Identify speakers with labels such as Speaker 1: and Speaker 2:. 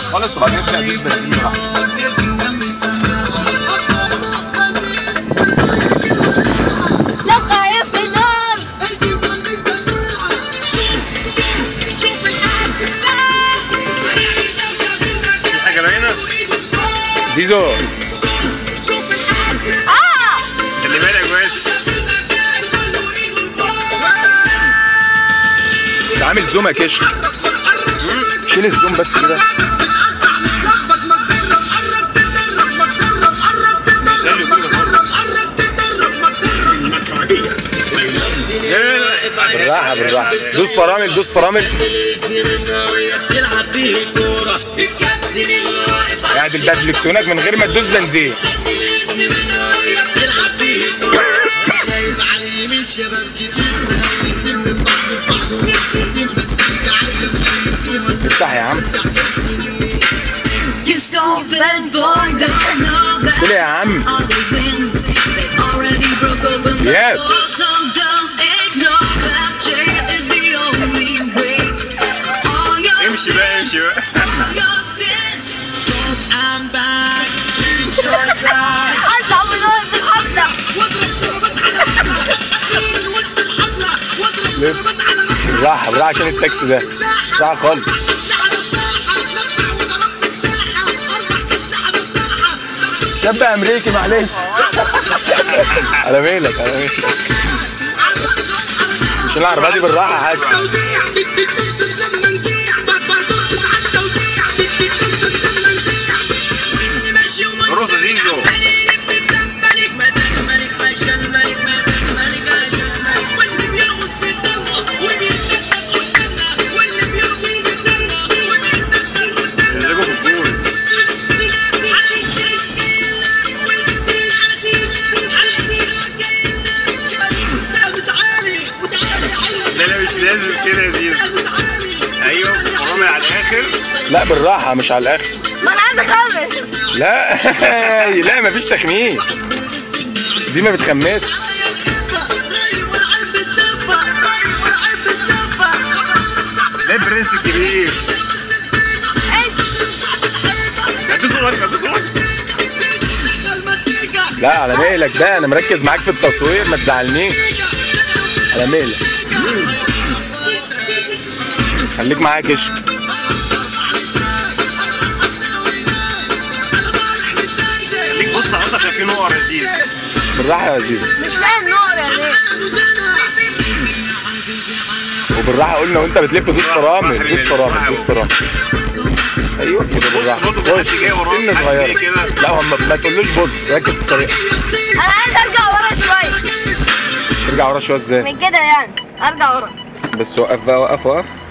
Speaker 1: خالص وبعدين ابدا ادوس بنزين براحتك
Speaker 2: لو خايف من النار
Speaker 3: في حاجه باينه
Speaker 1: زيزو
Speaker 2: اه
Speaker 3: خلي بالك بس
Speaker 1: انت عامل زوم يا كشك شيل الزوم بس كده
Speaker 3: خلي كده لا لا لا
Speaker 1: بالراحه بالراحه دوس فرامل دوس فرامل اعدل بقى دلكتونك من غير ما تدوس بنزين افتح يا عم
Speaker 4: You stole that boy, don't know that.
Speaker 1: قول يا عم
Speaker 4: Always wins. They already broke open the
Speaker 1: Yeah.
Speaker 4: door, so don't ignore that. Jail is the only way. All your
Speaker 3: امشي بقى امشي
Speaker 4: sins,
Speaker 3: بقى
Speaker 4: all your sins.
Speaker 2: ارجع من وقت الحفله
Speaker 1: بالراحه بالراحه عشان التاكسي ده بالراحه خالص شاب امريكي معلش على ميلك على ميلك عشان العربيه دي بالراحه حاجه
Speaker 3: رقص يا زيزو مزاجه في الجول لا لا مش لازم كده يا زيزو ايوه فرامل على الاخر
Speaker 1: لا بالراحه مش على الاخر
Speaker 2: ما انا عايز اخلص
Speaker 1: لا لا مفيش تخميس دي ما بتخمسش
Speaker 3: ده البرنس الكبير هتدوس غلط هتدوس غلط
Speaker 1: لا على ميلك ده انا مركز معاك في التصوير ما تزعلنيش على ميلك خليك معايا كشك
Speaker 3: خليك بص على عشان في نقر يا زيزو
Speaker 1: بالراحه يا زيزو
Speaker 2: مش فاهم نور يا ليه
Speaker 1: وبالراحه قلنا وانت بتلف دوس فرامل دوس فرامل دوس فرامل ايوه كده بالراحه
Speaker 3: برضه في حد
Speaker 1: خش
Speaker 3: جاي وراك،
Speaker 1: سن
Speaker 3: حد
Speaker 1: صغيره
Speaker 3: جاي كده.
Speaker 1: لا هو ما ما تقولوش بص ركز في الطريق
Speaker 2: انا عايز ارجع ورا شويه
Speaker 1: ترجع ورا شويه ازاي
Speaker 2: من كده يعني ارجع ورا
Speaker 1: بس وقف بقى وقف وقف